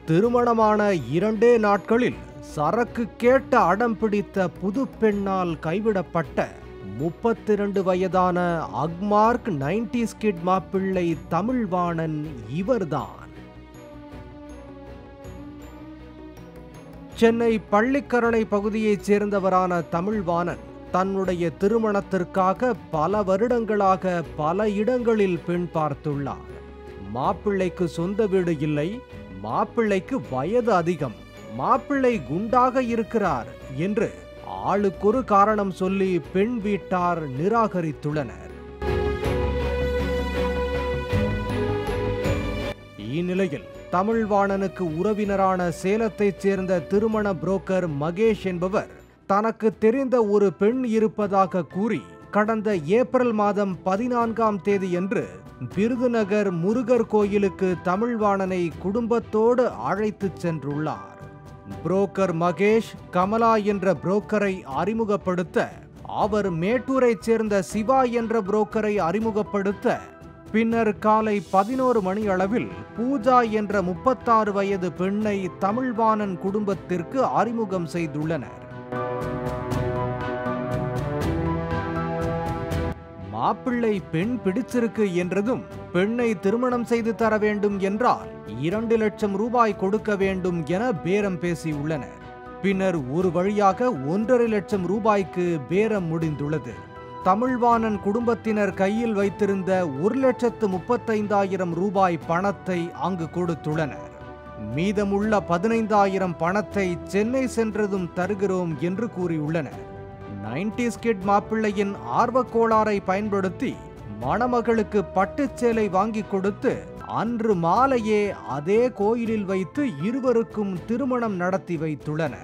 திருமணமான இரண்டே நாட்களில் சரக்கு கேட்ட அடம் பிடித்த புது பெண்ணால் கைவிடப்பட்ட முப்பத்தி இரண்டு வயதான அக்மார்க் நைன்டி ஸ்கிட் மாப்பிள்ளை தமிழ்வாணன் இவர்தான் சென்னை பள்ளிக்கரணை பகுதியைச் சேர்ந்தவரான தமிழ்வாணன் தன்னுடைய திருமணத்திற்காக பல வருடங்களாக பல இடங்களில் பெண் பார்த்துள்ளார் மாப்பிள்ளைக்கு சொந்த வீடு இல்லை மாப்பிள்ளைக்கு வயது அதிகம் மாப்பிள்ளை குண்டாக இருக்கிறார் என்று ஆளுக்கொரு காரணம் சொல்லி பெண் வீட்டார் நிராகரித்துள்ளனர் இந்நிலையில் தமிழ்வாணனுக்கு உறவினரான சேலத்தைச் சேர்ந்த திருமண புரோக்கர் மகேஷ் என்பவர் தனக்கு தெரிந்த ஒரு பெண் இருப்பதாக கூறி கடந்த ஏப்ரல் மாதம் பதினான்காம் தேதியன்று விருதுநகர் முருகர் கோயிலுக்கு தமிழ்வாணனை குடும்பத்தோடு அழைத்துச் சென்றுள்ளார் புரோக்கர் மகேஷ் கமலா என்ற புரோக்கரை அறிமுகப்படுத்த அவர் மேட்டூரைச் சேர்ந்த சிவா என்ற புரோக்கரை அறிமுகப்படுத்த பின்னர் காலை பதினோரு மணி அளவில் பூஜா என்ற முப்பத்தாறு வயது பெண்ணை தமிழ்வாணன் குடும்பத்திற்கு அறிமுகம் செய்துள்ளனர் மாப்பிள்ளை பெண் பிடிச்சிருக்கு என்றதும் பெண்ணை திருமணம் செய்து தர வேண்டும் என்றால் இரண்டு லட்சம் ரூபாய் கொடுக்க வேண்டும் என பேரம் பேசியுள்ளனர் பின்னர் ஒரு வழியாக ஒன்றரை லட்சம் ரூபாய்க்கு பேரம் முடிந்துள்ளது தமிழ்வாணன் குடும்பத்தினர் கையில் வைத்திருந்த ஒரு லட்சத்து முப்பத்தைந்தாயிரம் ரூபாய் பணத்தை அங்கு கொடுத்துள்ளனர் மீதமுள்ள பதினைந்தாயிரம் பணத்தை சென்னை சென்றதும் தருகிறோம் என்று கூறியுள்ளனர் நைன்டிஸ் கிட் மாப்பிள்ளையின் ஆர்வக் கோளாறை பயன்படுத்தி மணமகளுக்கு பட்டுச் சேலை வாங்கி கொடுத்து அன்று மாலையே அதே கோயிலில் வைத்து இருவருக்கும் திருமணம் நடத்தி வைத்துள்ளனர்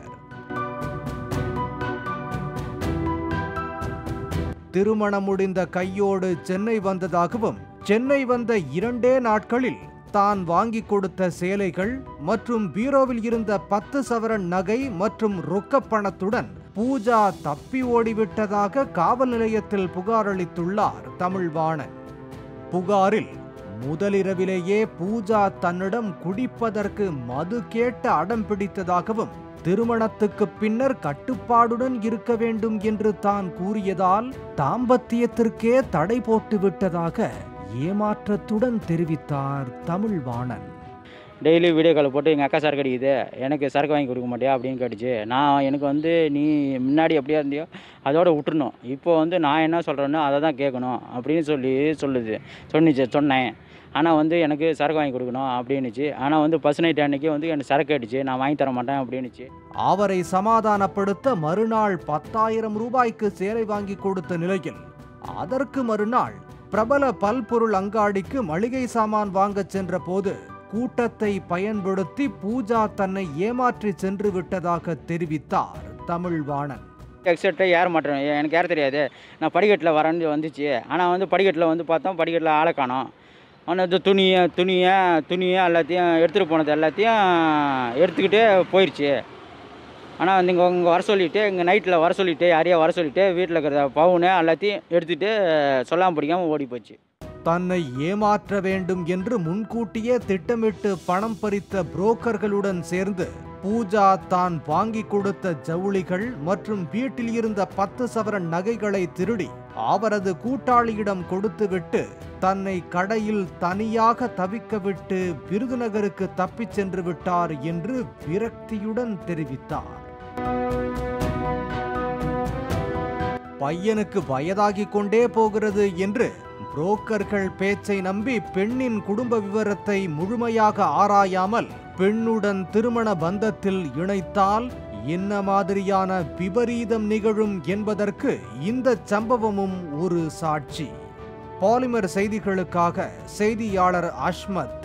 திருமணம் முடிந்த கையோடு சென்னை வந்ததாகவும் சென்னை வந்த இரண்டே நாட்களில் தான் வாங்கி கொடுத்த சேலைகள் மற்றும் பீரோவில் இருந்த பத்து சவரன் நகை மற்றும் ரொக்கப் பணத்துடன் பூஜா தப்பி ஓடிவிட்டதாக காவல் நிலையத்தில் புகார் அளித்துள்ளார் தமிழ்வாணன் புகாரில் முதலிரவிலேயே பூஜா தன்னிடம் குடிப்பதற்கு மது கேட்ட அடம் பிடித்ததாகவும் திருமணத்துக்கு பின்னர் கட்டுப்பாடுடன் இருக்க வேண்டும் என்று தான் கூறியதால் தாம்பத்தியத்திற்கே தடை போட்டு விட்டதாக ஏமாற்றத்துடன் தெரிவித்தார் தமிழ்வாணன் டெய்லி வீடியோ கால் போட்டு எங்கள் அக்கா சரக்கு அடிக்குது எனக்கு சரக்கு வாங்கி கொடுக்க மாட்டியா அப்படின்னு கேட்டுச்சு நான் எனக்கு வந்து நீ முன்னாடி எப்படியா இருந்தியோ அதோட விட்டுறணும் இப்போ வந்து நான் என்ன சொல்கிறேனோ அதை தான் கேட்கணும் அப்படின்னு சொல்லி சொல்லுது சொன்னிச்சு சொன்னேன் ஆனால் வந்து எனக்கு சரக்கு வாங்கி கொடுக்கணும் அப்படின்னுச்சு ஆனால் வந்து பசு நைட் அன்னைக்கு வந்து எனக்கு சரக்கு அடிச்சு நான் வாங்கி தர மாட்டேன் அப்படின்னுச்சு அவரை சமாதானப்படுத்த மறுநாள் பத்தாயிரம் ரூபாய்க்கு சேலை வாங்கி கொடுத்த நிலையில் அதற்கு மறுநாள் பிரபல பல்பொருள் அங்காடிக்கு மளிகை சாமான் வாங்கச் சென்ற போது கூட்டத்தை பயன்படுத்தி பூஜா தன்னை ஏமாற்றி சென்று விட்டதாக தெரிவித்தார் தமிழ்வாணன் எக்ஸெட்டை ஏற மாட்டேன் எனக்கு ஏற தெரியாது நான் படிக்கட்டில் வரேன்னு வந்துச்சு ஆனால் வந்து படிக்கட்டில் வந்து பார்த்தோம் படிக்கட்டில் ஆளை காணோம் ஆனால் இது துணியை துணியை துணியை எல்லாத்தையும் எடுத்துகிட்டு போனது எல்லாத்தையும் எடுத்துக்கிட்டு போயிடுச்சு ஆனால் வந்து இங்கே இங்கே வர சொல்லிவிட்டு இங்கே நைட்டில் வர சொல்லிவிட்டு யாரையா வர சொல்லிவிட்டு வீட்டில் இருக்கிற பவுனு எல்லாத்தையும் எடுத்துகிட்டு சொல்லாமல் பிடிக்காமல் ஓடி போச்சு தன்னை ஏமாற்ற வேண்டும் என்று முன்கூட்டியே திட்டமிட்டு பணம் பறித்த புரோக்கர்களுடன் சேர்ந்து பூஜா தான் வாங்கி கொடுத்த ஜவுளிகள் மற்றும் வீட்டில் இருந்த பத்து சவரன் நகைகளை திருடி அவரது கூட்டாளியிடம் கொடுத்துவிட்டு தன்னை கடையில் தனியாக தவிக்க விட்டு விருதுநகருக்கு தப்பிச் சென்று விட்டார் என்று விரக்தியுடன் தெரிவித்தார் பையனுக்கு வயதாகிக் கொண்டே போகிறது என்று புரோக்கர்கள் பேச்சை நம்பி பெண்ணின் குடும்ப விவரத்தை முழுமையாக ஆராயாமல் பெண்ணுடன் திருமண பந்தத்தில் இணைத்தால் என்ன மாதிரியான விபரீதம் நிகழும் என்பதற்கு இந்த சம்பவமும் ஒரு சாட்சி பாலிமர் செய்திகளுக்காக செய்தியாளர் அஷ்மத்